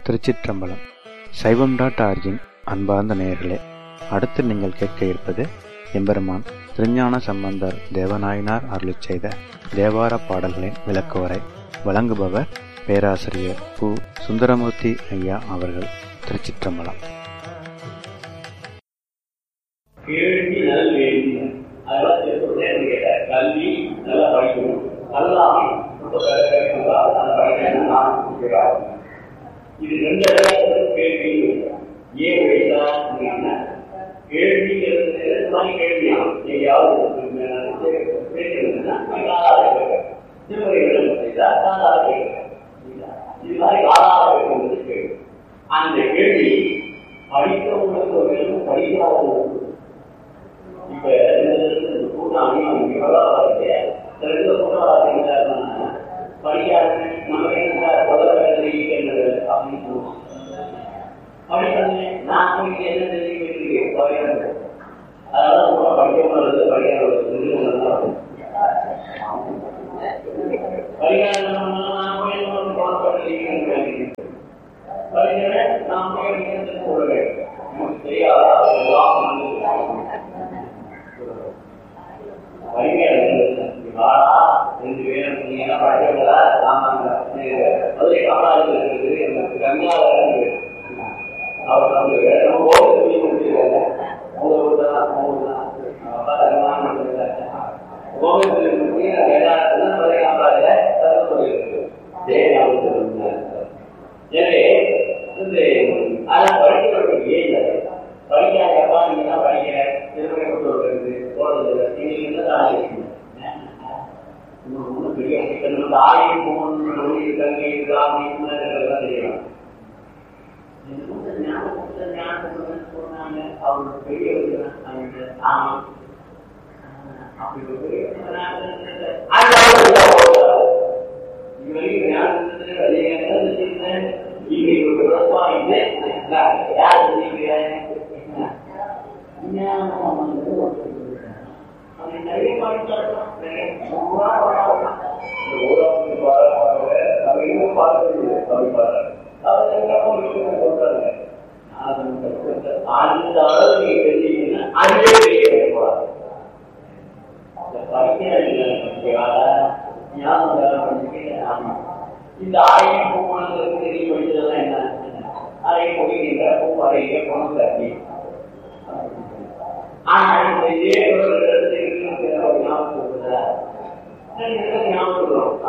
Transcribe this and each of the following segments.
திருச்சிற்றம்பலம் சைவம் dot origin அன்பார்ந்த நேயர்களே அடுத்து நீங்கள் கேட்க இருப்பது எம்பெருமான் திருஞான சம்பந்தர் தேவநாயனார் அருளிச் செய்த தேவார பாடல்களின் விளக்குவரை வழங்குபவர் பேராசிரியர் பு சுந்தரமூர்த்தி ஐயா அவர்கள் திருச்சிற்றம்பலம் கேள்வி நல் வேள்வி அதெல்லாம் சொல்றேன் கேட்டார் கல்வி நல்லா படிக்கணும் கல்லாமை ரொம்ப கரெக்டா அந்த படிக்கணும் நான் கொடுக்கிறார் இது ரெண்டு கேள்வி ஏன் வைத்தா அப்படின்னா கேள்விங்கிறது ரெண்டு மாதிரி கேள்வியா எங்கேயாவது பேசுறதுன்னா காலாத கேட்க திருமறைகள் செய்தா காலாத கேட்க இது மாதிரி காலாத கேட்கறது கேள்வி அந்த கேள்வி படிக்கிறவங்களுக்கு ஒரு வேணும் படிக்காதவங்களுக்கு இப்ப கூட்டாணி சில கூட்டாளி படிக்காத நம்ம என்ன அப்படின்னு சொல்லுவோம் அப்படி சொன்னேன் நான் உங்களுக்கு என்ன தெரியும் அதனால கூட படிக்கவங்க படிக்காத படிக்காத நான் போய் படிக்கிறேன் நான் போய் சொல்லுவேன் தெரியாதா எனவே அதை படிக்கிறவர்கள் ஏன் படிக்காதப்பா நீங்க தான் படிக்கிற திருமணம் கொண்டு வருகிறது போடுறது நீங்க என்ன ஒன்றும் பெரிய சிக்கல் ஆயும் போகணும் கங்கை கிராமம் தெரியலாம் அவர் பெரிய ஆமா அப்படி ஒரு பெரிய இதுவரைக்கும் ஞானத்துல வெளியே இன்னைக்கு ஒரு விவசாயம் யார் சொல்லிக்கிறேன் அந்த அளவு நீங்க தெரிஞ்சீங்கன்னா அதுவே பெரிய போறாது இந்த ஆயிரம் பூமானதுக்கு தெரிய படிச்சதெல்லாம் என்ன அறையை முடிக்கின்ற பூ அறையை பணம் தட்டி ஆனா இந்த இதே ஒரு இடத்துக்கு ஞாபகம் இருக்குதா ஞாபகம்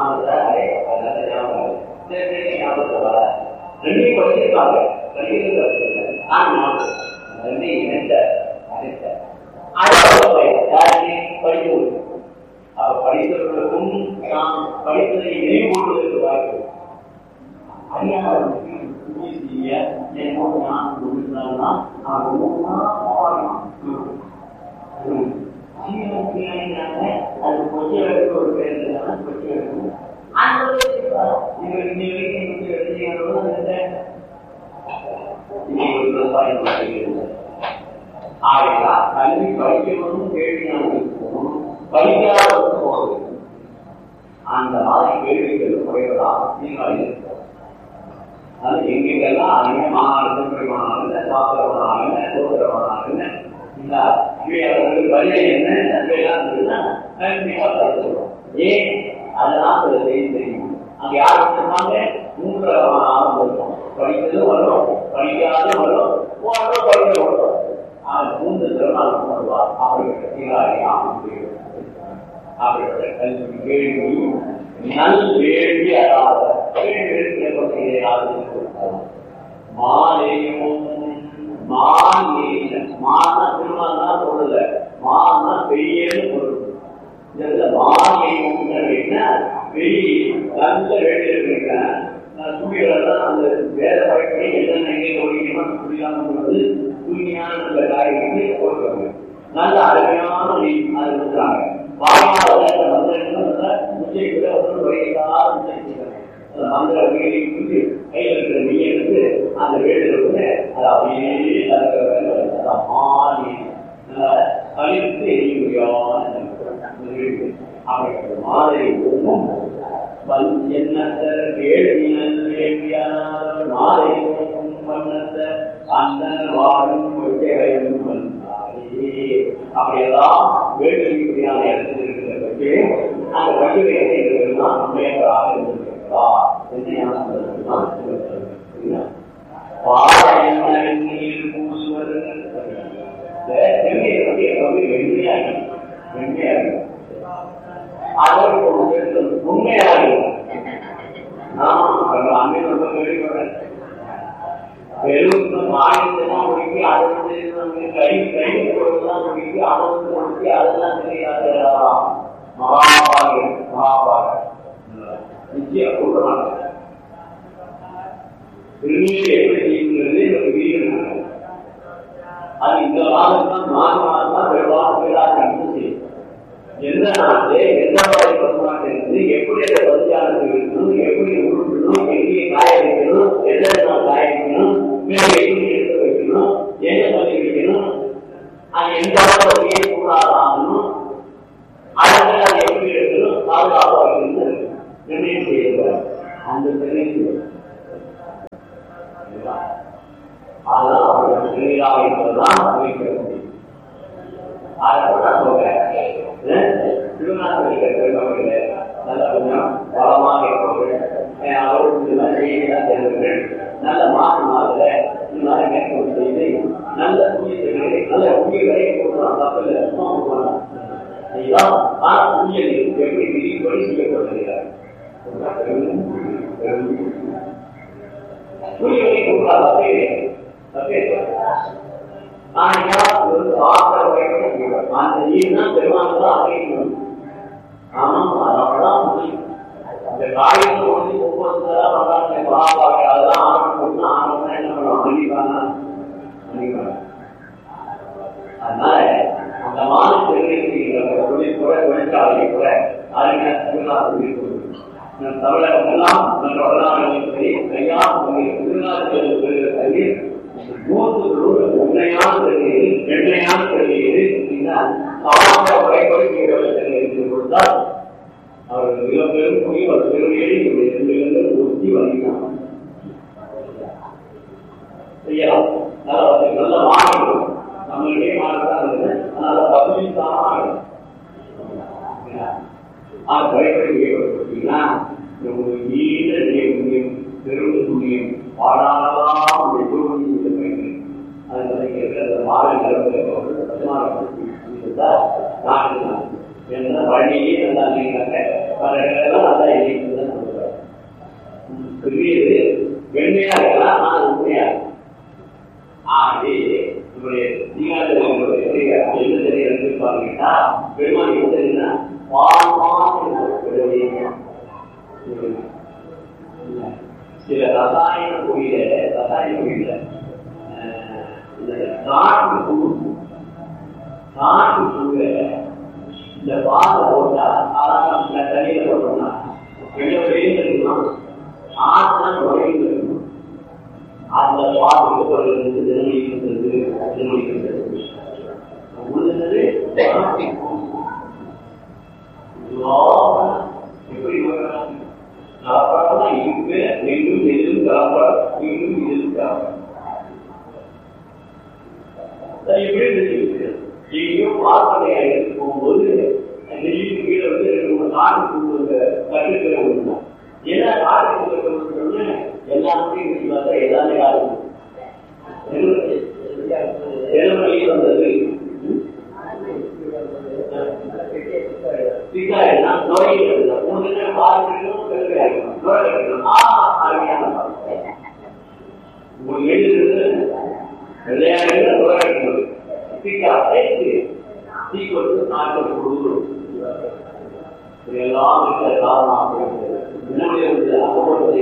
ஞாபகம் ரெண்டையும் படிச்சிருக்காங்க ரெண்டையும் இணைந்த படித்து அவ படித்தவர்களுக்கும் நாம் படித்ததை நினைவு கொள்வதற்கு வாய்ப்பு அறியாதவர்களுக்கு என்னோட நான் கொடுத்தால்னா அவன் அது கொச்சைகளுக்கு ஒரு பேர் இருந்தாலும் கொச்சைகளுக்கும் ஆகையால் கல்வி படிக்கணும் கேள்வி படிக்காதவர்கள் போவது அந்த மாதிரி கேள்விகள் குறைவதாக நீங்கள் இருக்கிறோம் அது எங்கெங்கெல்லாம் அங்கே மாநாடு மாநாடு சாஸ்திரமானாங்க சோதரமானாங்க இந்த இவையாளர்கள் பதிலை என்ன அவையெல்லாம் இருந்ததுன்னா ஏன் அதெல்லாம் சில செய்தி தெரியும் அங்க யார் சொன்னாங்க மூன்று ஆரம்பம் படித்ததும் வரும் படிக்காதும் வரும் வரும் படிக்க வரும் அவன் மூன்று திறனாலும் வருவார் அப்படிப்பட்ட சீராரியா அப்படிப்பட்ட கல்வி கேள்வி நல் வேள்வி அறாத மாலையும் மான் மான திருமணம் தான் சொல்லல மான்னா பெரியன்னு பொருள் இதுல மாலையும் பெரிய நல்ல வேலை இருக்கிறேன் சூரியதான் அந்த வேற பழக்கமே என்னென்ன எங்கே ஒழிக்கணும் புரியாமல் தூய்மையான நல்ல காரியங்களை போடுறாங்க நல்ல அருமையான அது கொடுக்குறாங்க வாயாளர் முச்சைக்குள்ள ஒன்று வரையில்லாத மந்திர வீடு கையில் இருக்கிற நீ எடுத்து அந்த வீடு இருக்கு அது அப்படியே மாறி கழித்து எரிய முடியாத அப்படிப்பட்ட மாதிரி ஒன்றும் எண்ணற்ற கேள்வி மாலை என்ன ஞானம் பாறையில் பூசுவது செம்மையை பற்றி எப்பவுமே வெண்மையாக வெண்மையாக அதற்கு ஒரு பெருத்தல் உண்மையாக நான் அங்கே ரொம்ப கேள்விப்படுறேன் பெரும் மாநிலத்தான் முடிக்கி அதை வந்து கை கை கொடுத்துதான் முடிக்கி அதை வந்து முடிக்கி அதெல்லாம் தெரியாத மகாபாகியம் மகாபாகியம் நிச்சயம் கொடுக்க மாட்டேன் திருநீரை எப்படி செய்யுங்கிறது எனக்கு விரிவு அது இந்த மாதம் தான் மாத மாதம் தான் வெவ்வாறு பேராக செய்யும் எந்த நாட்டு எந்த மாதிரி பசுமாட்டு இருந்து எப்படி அந்த பசுச்சாரத்தில் இருக்கணும் எப்படி உருட்டணும் எங்கே காய வைக்கணும் எந்த நாள் காய வைக்கணும் மேலே எப்படி எடுத்து வைக்கணும் என்ன பண்ணி வைக்கணும் அது எந்த அளவுக்கு கூடாது ஆகணும் அடுத்து அதை எப்படி எடுக்கணும் பாதுகாப்பாக வைக்கணும் நிர்ணயம் செய்யக்கூடாது அந்த நிர்ணயம் அதனால் அவர்கள் நிலையாக இருப்பதுதான் வைக்க முடியும் அதனால நான் சொல்றேன் திருநாட்களில் பெருமக்களே நல்ல கொஞ்சம் பலமாக இருப்பவர்கள் அவர்களுக்கு தெரிந்தவர்கள் நல்ல மாற்று மாதல இந்த மாதிரி மேற்கொண்டு செய்து நல்ல புண்ணியத்தை நல்ல புண்ணியங்களை கொடுக்கலாம் தப்பில்லை சும்மா கொடுக்கலாம் இதுதான் ஆனா புண்ணியம் எப்படி விதிப்படி செய்யப்படுகிறார் புண்ணியங்களை கொடுக்கலாம் தப்பே தப்பே அந்த நீர்தான் பெருமாள் அறியணும் ஆமாம் அதனாலதான் முடியும் அந்த காரியத்தை வந்து ஒவ்வொருத்தரா பண்றாங்க மகாபாக அதெல்லாம் ஆரம்பிச்சு ஆரம்பிச்சா என்ன பண்ணுவோம் மன்னிப்பாங்க மன்னிப்பாங்க அதனால அந்த மாதிரி தெரிவிக்கிற தொழில் கூட தொழிற்சாலை கூட அறிஞர் திருநாள் தமிழகம் எல்லாம் நம்ம வடநாடுகளில் சரி கையா திருநாள் கல்வி நூற்றுக்கு உண்மையான தெரியுது வெண்மையான தெரியுது சமாஜ முறைப்படி கொடுத்தால் அவர்கள் மிக பெரும் குடி ஒரு பெருமையை இரண்டு உறுதி வழங்கினார் செய்யலாம் நல்ல மாநிலம் நம்மளுடைய மாநிலம் இருந்தது அதனால பகுதிக்கான ஆகணும் அது முறைப்படி ஏற்படுத்தீங்கன்னா நீண்ட புண்ணியம் பெரும் புண்ணியம் பாடாலாம் என்ன வழியே நல்லா நல்லா பெரியது வெண்மையா இருக்கலாம் ஆனா உண்மையா ஆகவே இவருடைய என்ன தெரிய பாருங்கன்னா பெருமாள் என்ன சில ரசாயன பொழியில ரசாயன பொழியில காட்டு புழு காட்டு புழுல இந்த பாலை போட்டா அழகா தண்ணியில போட்டோம்னா வெளியே வெளியே இருக்கணும் ஆறுனா நுழைவு இருக்கணும் அந்த பால் இருக்கிறது திருமணிக்கிறது திருமணிக்கிறது உள்ளது எப்படி கலப்படம் இங்கு மீண்டும் எதிரும் கலப்படம் மீண்டும் எதிரும் கலப்படம் எங்கேயும் பார்ப்பனையா எடுத்து போகும்போது நெல்லிக்கு கீழே வந்து நம்ம நாட்டு பூங்க கட்டுக்கிற ஒண்ணு ஏன்னா நாட்டு பூங்க எல்லாமே பார்த்தா எல்லாமே யாரும் எலுமலை வந்தது சிக்காயினா நோய் உங்களுக்கு பார்க்கணும் கருவியாகணும் நோய் கிடைக்கணும் ஆ அருமையான உங்களுக்கு எழுதுறது வெள்ளையாக நோய் சிக்கா சீக்கிரம் நாட்கள் கொடுக்கணும் இதெல்லாம் இருக்கிற காரணம் என்னுடைய வந்து அகப்பட்ட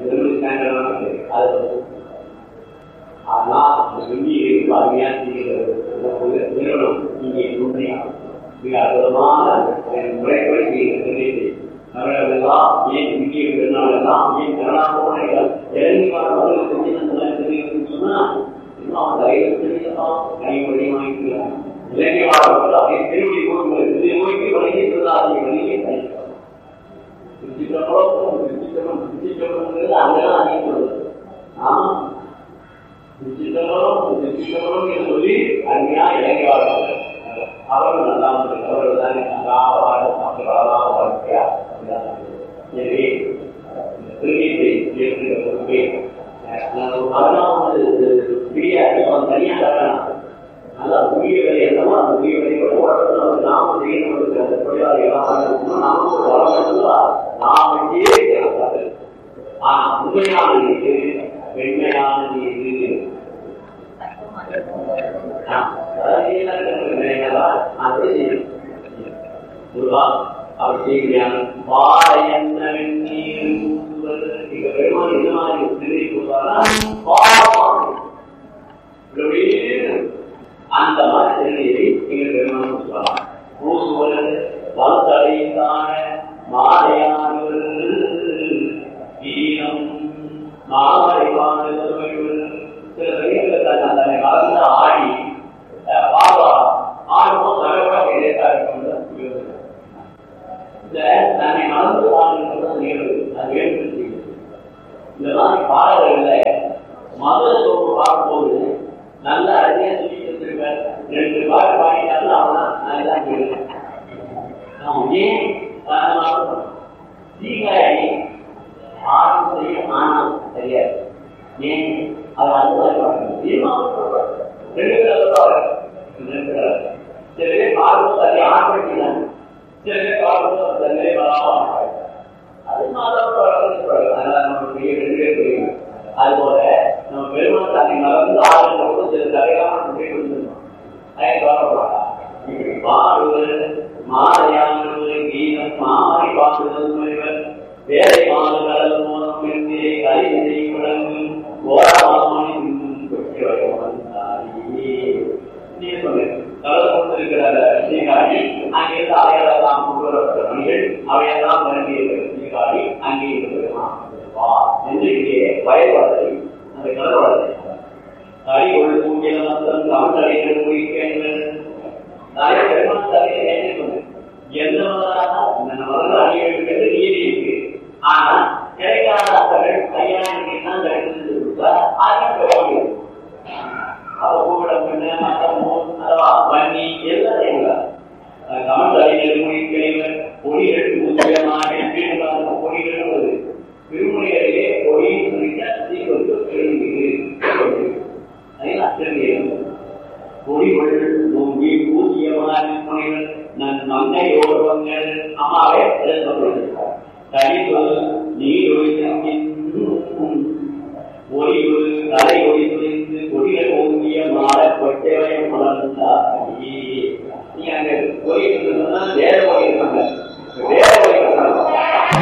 ஆனால் வெள்ளியை அருமையா செய்கிறது நிறுவனம் இங்கே உண்மையாகும் மிக அற்புதமான முறைப்படி செய்கிறது அவர்களெல்லாம் ஏன் இந்திய பெருநாளெல்லாம் ஏன் கருணாபோனைகள் இறங்கி வாழ்வதற்கு சொன்னா இன்னும் அவன் தைரியம் தெரியலாம் கைவழி வாங்கிக்கலாம் இலங்கை வாழ்வர்கள் அதை திருவடி கொடுங்கள் இதை நோக்கி வழங்கி சொல்லாதீங்க வழியை கைக்கலாம் திருச்சிற்றம்பலம் திருச்சிற்றம்பலம் திருச்சிற்றம்பலங்கிறது அங்கெல்லாம் அதிகப்படுது ஆமா திருச்சிற்றம்பலம் திருச்சிற்றம்பலம் என்று சொல்லி அருமையா இலங்கை வாழ்வார்கள் அவர்கள் நல்லா அவர்கள் தான் நன்றாக வாழ வாழ்க்கையா எனவே திருநீர் இருக்கிற பொறுப்பே அதெல்லாம் வந்து பெரிய தனியாக காரணம் நல்லா உரிய வேலை என்னமோ அந்த உரிய வேலையோட ஓட்டத்தில் வந்து நாம செய்யணும் அந்த தொழிலாளிகளாக நாம ஒரு வளம் நாம இருக்கிறோம் ஆனா உண்மையான நீதி வெண்மையான நீதி முருகா அவர் செய்கிறான் பாறையன்ன வெந்நீர் இங்க பெருமாள் இந்த மாதிரி திரும்பி கொடுத்தாரா அந்த மாதிரி திருநீரை இங்க பெருமாள் சொல்லலாம் பூசுவது வளத்தடைந்தான மாலையானவர் ஈனம் மாலைவானவர் சில பெரியவர்கள் தன்னை கலந்து ஆடி பாபா ஆடும்போது சகோட இந்த தன்னை மறந்து ஆடுகிறது நிகழ்வு அது வேண்டும் இந்த மாதிரி பாடல்கள்ல மத சோப்பு பார்க்கும்போது நல்ல அருமையா சொல்லி வச்சிருக்காரு ரெண்டு பாட்டு பாடிட்டாலும் அவன் நல்லா கேள்வி நாம் ஏன் காரணமாக தீகாரி ஆணும் செய்ய ஆனாம் தெரியாது ஏன் அவர் அந்த மாதிரி பாடணும் ரெண்டு பேர் சில பேர் பார்க்கும் சரி ஆரம்பிக்கிறாங்க சில பேர் பார்க்கும் தன்னை வராமல் அது மாதம் அதுபோல நம்ம பெருமாள் தன்னை மறந்து ஆளுநர் சில தலைவராக பாடுவது மாலையானது கீதம் மாறி பாடுவது முனைவர் வேலை மாறு கடல் மூலம் என்றே கலிதை விளங்கும் ஓரமாமணி கொட்டி நீ சொன்ன கடல் கொண்டிருக்கிற சீகாரி அங்கிருந்து அவையெல்லாம் கொண்டு வரப்பட்ட மணிகள் அவையெல்லாம் வருகிற சீகாரி அங்கே இருக்கிறான் என்று இங்கே வயல்வாதத்தை அந்த கடல் வளர்த்தை தறி ஒரு பூஜ்ய மந்திரம் தமிழ் அடைகள் குறிக்கின்றன நிறைய பெருமாள் தலையை ஏற்றி சொன்னேன் எந்த மதம் அடிக்கிறது நீதி இருக்கு ஆனா கிடைக்காத அத்தர்கள் கையாளுக்கு தான் கிடைக்கிறது கொடுத்தா ஆயிரம் போக முடியும் அவ கூப்பிடம் பண்ண மத்தமோ அதவா வன்னி எல்லாம் செய்யலாம் தமிழ் அறிஞர் மொழி கிளைவர் பொடிகள் முக்கியமாக பொடிகள் வருது திருமுறையிலே பொடி சொல்லிட்டா சீக்கிரம் பொடிகள் நோங்கி பூஜ்யமான முனைவர் நன் மங்கை ஓர்வங்கள் அம்மாவே தனிப்பொரு நீர் ஒழித்தின் ஒளிவு தலை ஒளி துணிந்து கொடிகள் ஓங்கிய மாற கொட்டவை மலர்ந்தாய் நீ அங்க ஒளி வேற ஒளி இருக்காங்க வேற ஒளி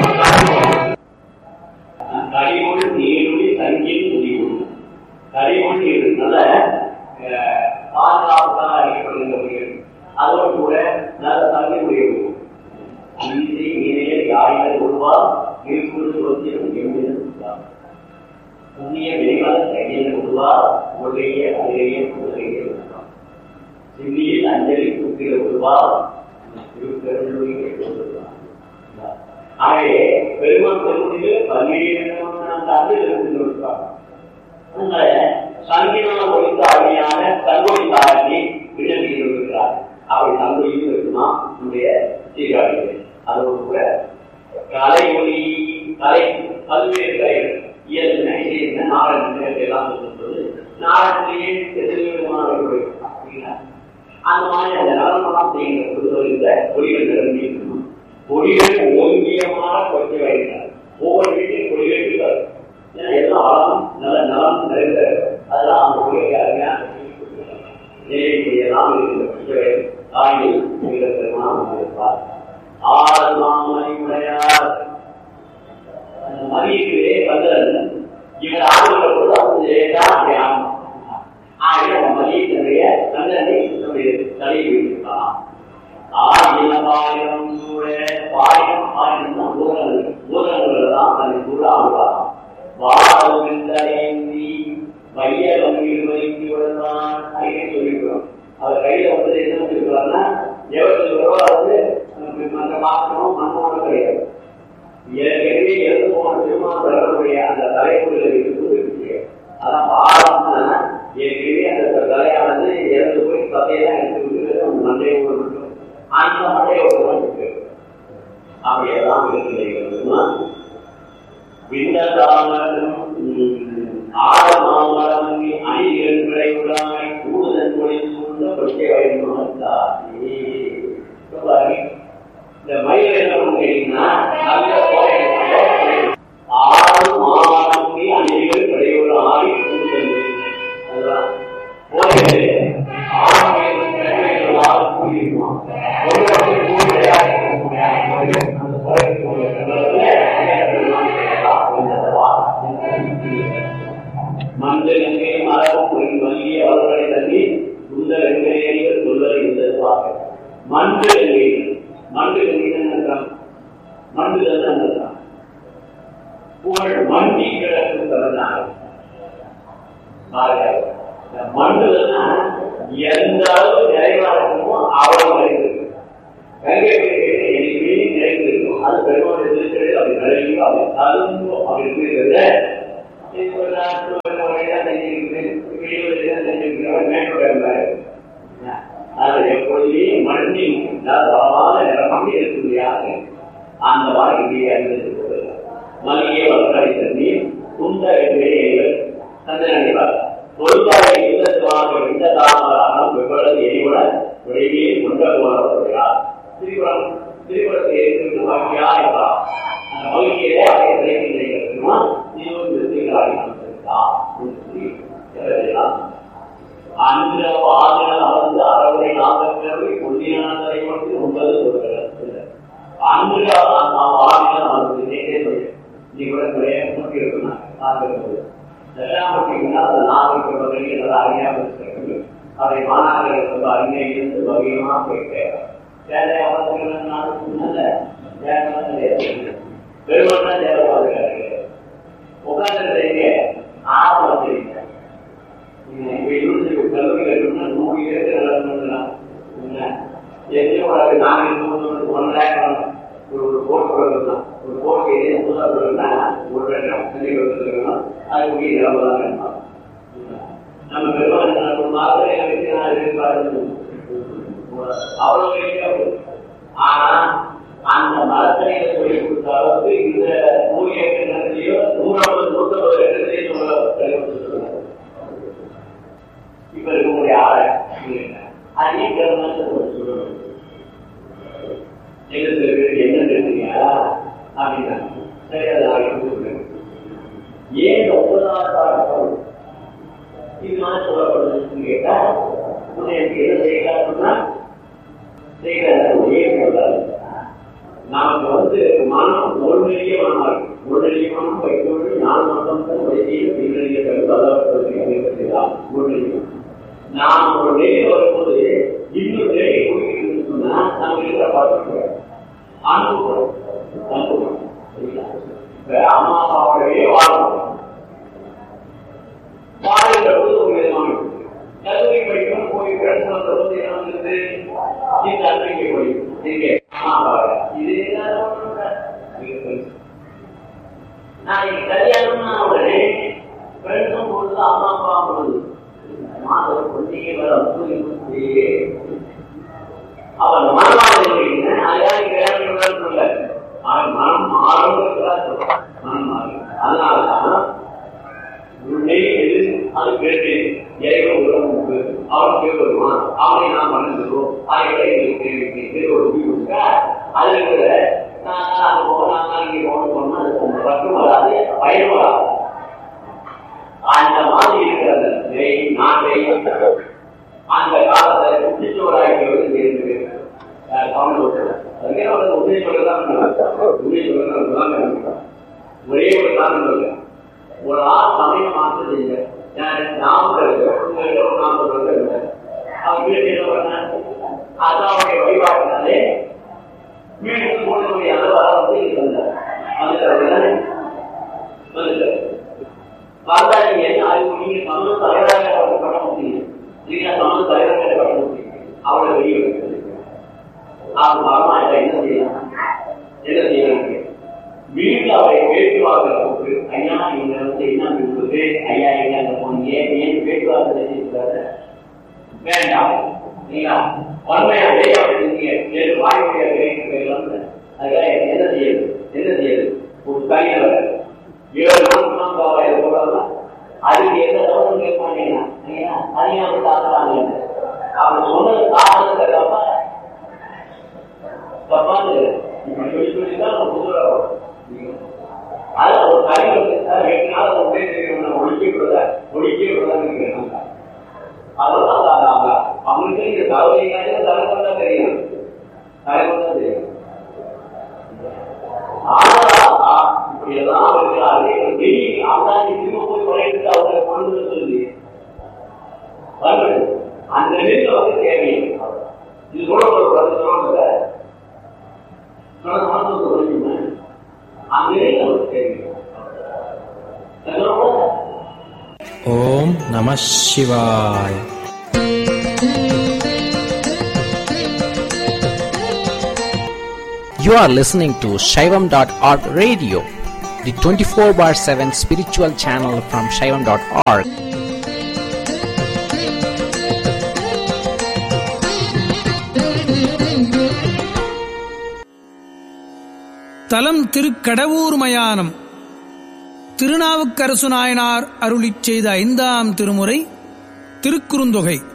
கரிமொழி நீருளி தங்கின் துணிவுள் கரிமொழி நீர் நல்ல பாதுகாப்புக்காக அறியப்படுகின்ற மொழிகள் அதோடு கூட நல்ல தங்கி உடையது நீதி நீரைய யாழிகள் உருவால் இருப்பது சொத்தியம் எவ்விதம் புண்ணிய வெளிகால கையில் உருவால் ஒள்ளைய அதிரைய குதிரைய உருவால் சின்னியில் அஞ்சலி குத்திர உருவால் திருக்கருளுடைய உருவால் ஆகவே பெருமாள் பெருமொழியில் பல்வேறு ஆண்டு இருக்கின்றார் அதனால சங்கினால் ஒழித்த அருமையான தங்கொழி தாரத்தை விண்ணப்பிக்கிறார் அப்படி தங்கொழியும் இருக்குமா நம்முடைய சீர்காழிகள் அதோடு கூட கலை ஒளி கலை பல்வேறு கலைகள் இயல்பு இசையின நாடகம் எல்லாம் சொல்லும்போது நாடகத்திலேயே எத்தனை விதமான அந்த மாதிரி அந்த நலமெல்லாம் செய்கிற பொழுது இந்த ஒளிகள் நிரம்பி இருக்கணும் கொடிகள் ஓங்கியமான கொச்சை வைக்கிறார் ஒவ்வொரு வீட்டிலும் கொடிகள் இருக்காது ஏன்னா எல்லாம் ஆழம் நல்ல நலம் நிறைந்த அதெல்லாம் அந்த கொடிகளை அருமையான நிலையெல்லாம் இருக்கிற கொச்சை தாயில் மிக பெருமானம் இருப்பார் ஆடல் மாமனை உடையார் அந்த மதியிலே கந்தரன் இவர் ஆடுகிற பொழுது அவங்க தான் அப்படி ஆகணும் ஆகிய மதியத்தினுடைய கந்தனை நம்முடைய தலையை வைத்திருக்கலாம் ஆயிரம் ஆயிரம் கூட ஆயிரம் ஆயிரம் தான் பூதங்கள் பூதங்கள் தான் தன்னை கூட ஆடுவாராம் வாழி மையம் வைத்து விடலாம் அங்கே சொல்லிக்கிறோம் அவர் கையில வந்து என்ன சொல்லிக்கிறாருன்னா எவர் சொல்றோ அது மற்ற மாற்றமும் மண்ணோட கிடையாது ஏற்கனவே இறந்து போன திருமாவளவருடைய அந்த தலைமுறையில் இருக்குது அதான் பாடம்னா ஏற்கனவே அந்த தலையானது இறந்து போய் கதையெல்லாம் எடுத்து விட்டு மண்டையை மட்டும் அந்த மண்டையை ஒரு அப்படியெல்லாம் இருக்கிறது விண்ணதா ஆழமாமரமங்கி அணிகள் விளைவுடாய் கூடுதல் மொழிந்து கொண்ட பச்சை வயது இந்த மயில் என்ன பண்ணுறீங்கன்னா நல்ல ஆறு மாமரமங்கி அணிகள் விளைவுட ஆடி கூடுதல் அதுதான் போய் ஆறு மயில் ஆறு கூடியிருக்குமா ஒரு வருஷம் கூடி மஞ்சள் மரபும் வங்கி அவர்களை தண்ணி சுந்தர எங்கையர்கள் சொல்வதை இருந்ததுவாக மஞ்சள் எங்கைகள் மஞ்சள் எங்கைதான் மஞ்சள் தான் புகழ் மண்டி கிழக்கு பிறந்தாங்க மண்ணுலன்னா எந்த அளவு நிறைவாக இருக்குமோ அவ்வளவு நிறைந்திருக்கு கங்கை என்னைக்குமே நிறைந்திருக்கும் அது பெருமாள் இருக்கிறது அப்படி நிறைவு அப்படி தகுந்தோ அப்படி இருக்கிறத எப்பொழுதே மண்ணின் பலமான நிறமாக இருக்கும்படியாக அந்த வாழ்க்கையை அறிந்தது மல்லிகை வளர்க்கடை தண்ணி துந்த எங்கள் சந்தனிப்பார் தொழிற்சாலை இல்லத்துவாக இந்த தாமரானம் வெவ்வளவு எரிவுட விடையே கொண்ட போகிறார் திரிபுரம் திரிபுரத்தை ஏற்று வாக்கியா இருப்பார் அந்த மகிழ்ச்சியிலே அதை விரைவில் நினைக்கிறதுமா அந்த வாதங்கள் அமர்ந்து அறவுரை நாகப்பேரவை கொண்டியானதை மட்டும் ஒன்பது சொல்கிறது அன்று வாதங்கள் அமர்ந்து நேரே நீ கூட நிறைய முட்டி இருக்கணும் எல்லாம் பார்த்தீங்கன்னா அந்த நாவல் பகுதியில் நல்லா அறியாமல் இருக்கிறது அதை மாணவர்கள் ரொம்ப அறிஞர் இருந்து வகையமா கேட்கிறார் வேலை அவசரங்கள் பெருமாள் தேவைப்படுகிறார்கள் உட்கார்ந்து ஆரம்பம் தெரியுங்க கல்லூரி கட்டணும்னா நூறு ஏக்கர் நடக்கணும் எத்தனையோ நாங்கள் ஒன் லேக் ஒரு ஒரு போட் கொடுக்கணும் ஒரு போட் ஏரியா புதுசாக கொடுக்கணும்னா ஒரு லட்சம் சென்னை கொடுத்துருக்கணும் அதுக்கு இருபதாம் வேணும் நம்ம பெருமாள் ஒரு மாதத்துல வச்சு நான் எதிர்பார்த்து அவ்வளவு ஆனா அந்த மரத்தனையில சொல்லி கொடுத்த அளவுக்கு இந்த நூறு ஏக்கர் நிலத்திலேயோ நூற்றம்பது நூற்றம்பது ஏக்கர்லயே சொல்ல இப்ப இருக்கக்கூடிய ஆளை அதே கருமத்தை சொல்லணும் எங்களுக்கு என்ன தெரியுங்களா அப்படின்னா சரி அதை சொல்றேன் ஏன் ஒன்பதாவது இது மாதிரி சொல்லப்படுதுன்னு கேட்டா எனக்கு என்ன செய்யலாம்னா நமக்கு வந்து மனம் ஒரு நெறிய மனமா இருக்கு ஒரு நெறிய மனம் வைத்தோடு ஞான மனம் நாம் ஒரு நெறி வரும்போது இன்னொரு நெறி குடிக்கணும்னு சொன்னா நமக்கு இருக்கிற பார்த்து அனுபவம் அனுபவம் அம்மா அப்பாவோடவே வாழணும் வாழ்கிற போது ஒரு விதமான கல்லூரி படிக்கணும் போய் ஃப்ரெண்ட்ஸ் வந்தபோது என்ன வந்தது இந்த அன்னைக்கு படிக்கும் நீங்க இது நாளைக்கு கல்யாணம்னா உடனே ஃப்ரெண்ட்ஸும் பொழுது அம்மா அப்பா பொழுது மாதம் பொண்ணிಗೆ வர அவன் மனமாக அதான் கல்யாணம் இல்லை அவன் மனம் மாறும் மனம் மாறும் அதனாலதான் உன்னை எது அது கேட்டு இறைவன் உறவு அவன் கேள்வி வருவான் அவனை நாம் மறந்துடுவோம் அதை விட எங்களுக்கு கேள்விக்கு ஒரு முடிவு அதுல இருக்கிற நான் அது போகலாம் இங்கே போகணும் சொன்னா அது பக்கம் வராது பயன் வராது அந்த மாதிரி இருக்கிற அந்த நிலை நாட்டை அந்த காலத்தை குட்டிச்சோராய்க்கிறது இருக்கு உண்மை சொல்லதான் உண்மை சொல்லதான் ஒரே ஒரு காரணம் இல்லை ஒரு ஆள் சமயம் மாற்ற செய்ய நாமக்கல் உங்கள்கிட்ட ஒரு நாற்பது வருஷம் இருந்தேன் அவர் வீட்டு என்ன பண்ண அதாவுடைய வழிபாட்டினாலே வீட்டுக்கு போனதுடைய அளவாக வந்து இங்க வந்தார் வந்துட்டாரு வந்துட்டாரு வந்தா நீங்க என்ன அறிவு நீங்க சமூக தலைவராக பண்ண முடியும் நீங்க சமூக தலைவராக பண்ண முடியும் அவளை வெளியே வைக்கிறது அவர் மரமா என்ன செய்யலாம் என்ன செய்யலாம் வீட்டில் அவரை பேச்சுவார்த்தை போட்டு ஐயா நீங்க வந்து என்ன கொடுத்து ஐயா எங்க அங்க போனீங்க ஏன் பேச்சுவார்த்தை செஞ்சிருக்காரு வேண்டாம் நீங்களா வன்மையாவே நீங்க ஏழு வாய்ப்புடைய பேசுகிறீர்கள் அதுக்காக என்ன செய்யுது என்ன செய்யுது ஒரு தனியாக ஏழு நாள் வரலாம் அதுக்கு எந்த தவறும் கேட்க மாட்டேங்கிறான் இல்லையா? அது ஏன் அப்படி தாக்குறாங்க அவன் சொன்னது காரணத்தை தப்பா தப்பான்னு இப்படி சொல்லி சொல்லி தான் நம்ம புதுரா வரும் அதான் ஒரு கலைஞர் ரெண்டு நாள் ஒன்றே தெரியும் ஒழிக்க விடுறத ஒழிக்க விடுறதான்னு அதெல்லாம் அவங்க அவங்களுக்கு இந்த தலைவலிக்காக தலைவர் தான் தெரியும் தலைவர் தான் தெரியும் ஆனா இப்படி எல்லாம் இருக்கிறாரு வெளியே அவதான் திரும்ப போய் குறையிட்டு அவங்க கொண்டு சொல்லி வருது அந்த நிலையில வந்து தேவையில்லை இது கூட ஒரு பிரச்சனை சொல்லல மனசு குறைக்குமா அந்த நிலையில வந்து தேவையில்லை ஓம் நம சிவாய் You are listening to Shaivam.org radio, the 24 bar 7 spiritual channel from Shaivam.org. தலம் திருக்கடவூர் மயானம் திருநாவுக்கரசு நாயனார் அருளிச் செய்த ஐந்தாம் திருமுறை திருக்குறுந்தொகை